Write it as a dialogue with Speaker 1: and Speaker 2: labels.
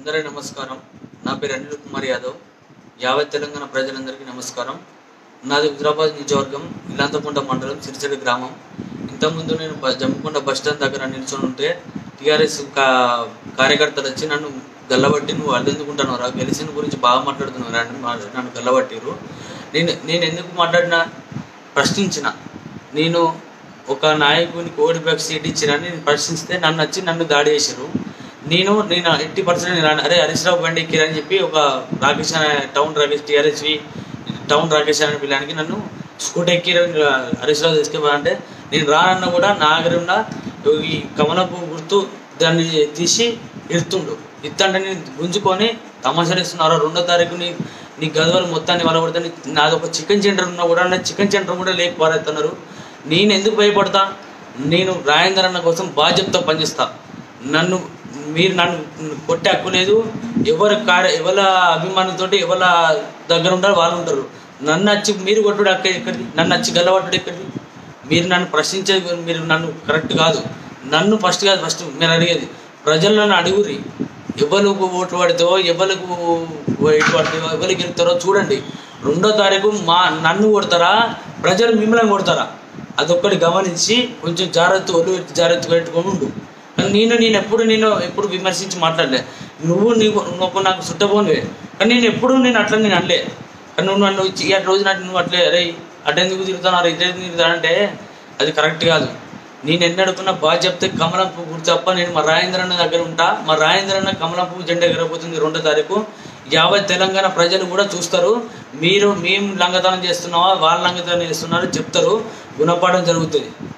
Speaker 1: అందరికీ నమస్కారం నా పేరు అనిల్ కుమార్ యాదవ్ యావత్ తెలంగాణ ప్రజలందరికీ నమస్కారం నాది హుజరాబాద్ నియోజకవర్గం ఇల్లంతకుంట మండలం సిరిసిల్ల గ్రామం ఇంతకుముందు నేను బ- జమ్మికుంట బస్ స్టాండ్ దగ్గర నిల్చొని ఉంటే టీఆర్ఎస్ కా కార్యకర్తలు వచ్చి నన్ను గల్లబట్టి నువ్వు అల్లెందుకుంటున్నారా గెలిచిన గురించి బాగా మాట్లాడుతున్నారా అని మా- నన్ను గల్లబట్టిరు నేను నేను ఎందుకు మాట్లాడినా ప్రశ్నించిన నేను ఒక నాయకునికి ఓడి బ్యాక్ సీట్ ఇచ్చిరని నేను ప్రశ్నిస్తే నన్ను వచ్చి నన్ను దాడి చేశారు నేను నేను ఎయిటీ పర్సెంట్ నేను అరే హరీష్ రావు బండి ఎక్కిరని చెప్పి ఒక రాకేష్ అనే టౌన్ రాకేష్ టీఆర్ఎస్వి టౌన్ రాకేష్ అనే పిల్లానికి నన్ను స్కూటర్ ఎక్కి హరీష్ రావు తీసుకెళ్ళాలంటే నేను రానన్నా కూడా నా దగ్గర ఉన్న ఈ కమలపు గుర్తు దాన్ని తీసి ఇస్తుండు ఇత్తంటే నేను గుంజుకొని తమాషాలు ఇస్తున్నారు రెండో తారీఖు నీ నీ గదవలు మొత్తాన్ని వలగొడితే నాది ఒక చికెన్ సెంటర్ ఉన్నా కూడా నా చికెన్ సెంటర్ కూడా లేక పారేస్తున్నారు నేను ఎందుకు భయపడతా నేను రాజేంద్ర అన్న కోసం బాధ్యతతో పనిచేస్తా నన్ను మీరు నన్ను కొట్టే హక్కు లేదు ఎవరి కార్య ఎవరి అభిమానంతో ఎవరి దగ్గర ఉంటారు వాళ్ళు ఉంటారు నన్ను వచ్చి మీరు కొట్టుడు హక్కు ఎక్కడిది నన్ను వచ్చి గల్లబట్టుడు ఎక్కడిది మీరు నన్ను ప్రశ్నించే మీరు నన్ను కరెక్ట్ కాదు నన్ను ఫస్ట్ కాదు ఫస్ట్ మీరు అడిగేది ప్రజలు నన్ను అడుగురి ఎవరికి ఓటు పడితే ఎవరికి ఇటు పడితే ఎవరికి గెలుతారో చూడండి రెండో తారీఖు మా నన్ను కొడతారా ప్రజలు మిమ్మల్ని కొడతారా అదొక్కటి గమనించి కొంచెం జాగ్రత్త ఒళ్ళు పెట్టి జాగ్రత్త పెట్టుకొని ఉండు కానీ నేను నేను ఎప్పుడు నేను ఎప్పుడు విమర్శించి మాట్లాడలే నువ్వు నీకు నువ్వు నాకు సుట్టబోనివే కానీ నేను ఎప్పుడు నేను అట్లా నేను అనలే కానీ నువ్వు నన్ను ఇచ్చి ఈ రోజు నాటి నువ్వు అట్లే అరే అటెందుకు తిరుగుతున్నారు ఇటెందుకు తిరుగుతానంటే అది కరెక్ట్ కాదు నేను ఎన్నడుకున్న బాగా చెప్తే కమలం పువ్వు గుర్తు తప్ప నేను మా రాజేంద్ర అన్న దగ్గర ఉంటా మా రాజేంద్ర అన్న కమలం పువ్వు జెండా ఎగరబోతుంది రెండో తారీఖు యావత్ తెలంగాణ ప్రజలు కూడా చూస్తారు మీరు మేము లంగతనం చేస్తున్నావా వాళ్ళు లంగతనం చేస్తున్నారో చెప్తారు గుణపాఠం జరుగుతుంది